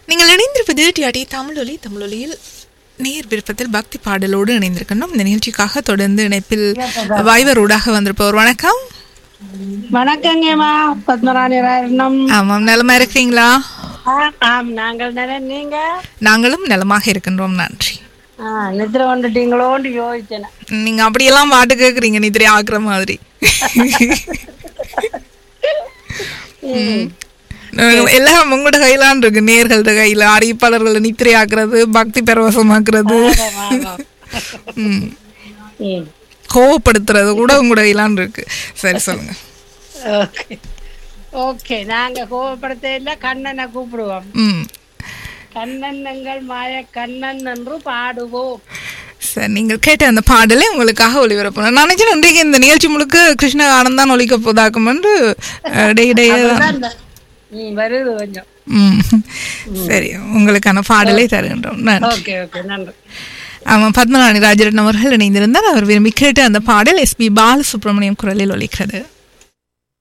நீங்கள் இணைந்திருப்பது டிஆடி தமிழொலி தமிழொலியில் நேர் விருப்பத்தில் பக்தி பாடலோடு இணைந்திருக்கணும் இந்த நிகழ்ச்சிக்காக தொடர்ந்து இணைப்பில் வாய்வரோடாக வந்திருப்பவர் வணக்கம் வணக்கங்கம்மா பத்மராணி ராயண்ணம் ஆமாம் நலமா இருக்கிறீங்களா ஆம் நாங்கள் நினை நீங்க நாங்களும் நலமாக இருக்கின்றோம் நன்றி ஆ, நித்திர வந்துட்டீங்களோன்னு யோசிச்சேன் நீங்க அப்படியெல்லாம் பாட்டு கேக்குறீங்க நிதிரை ஆக்குற மாதிரி ம். எல்லாம் உங்களோட கையிலான் இருக்கு நேர்கள்ட கையில அறிவிப்பாளர்களை நித்திரை ஆக்குறது பக்தி பரவசமாக்குறது ம். ம் கோவப்படுத்துறது கூட உங்களோட கையிலான் இருக்கு சரி சொல்லுங்க ஓகே ஓகே நாங்க கோவப்படுத்த இல்ல கண்ணனை கூப்பிடுவோம் ம் கண்ணன் எங்கள் மாய கண்ணன் என்று பாடுவோம் சரி நீங்கள் கேட்ட அந்த பாடலை உங்களுக்காக ஒளிபரப்பணும் நான் நினைச்சேன் இன்றைக்கு இந்த நிகழ்ச்சி முழுக்க கிருஷ்ண ஆனந்தான் ஒழிக்க போதாக்கும் என்று இடையிடையே அதுதான் இந்த- ம் வருது கொஞ்சம் ம் சரி உங்களுக்கான பாடலை தருகின்றோம் நன்றி ஓகே ஓகே நன்றி ஆமாம் பத்மநாணி ராஜரட்னம் அவர்கள் இணைந்திருந்தார் அவர் விரும்பி கேட்ட அந்த பாடல் எஸ்பி பாலசுப்ரமணியம் குரலில் ஒலிக்கிறது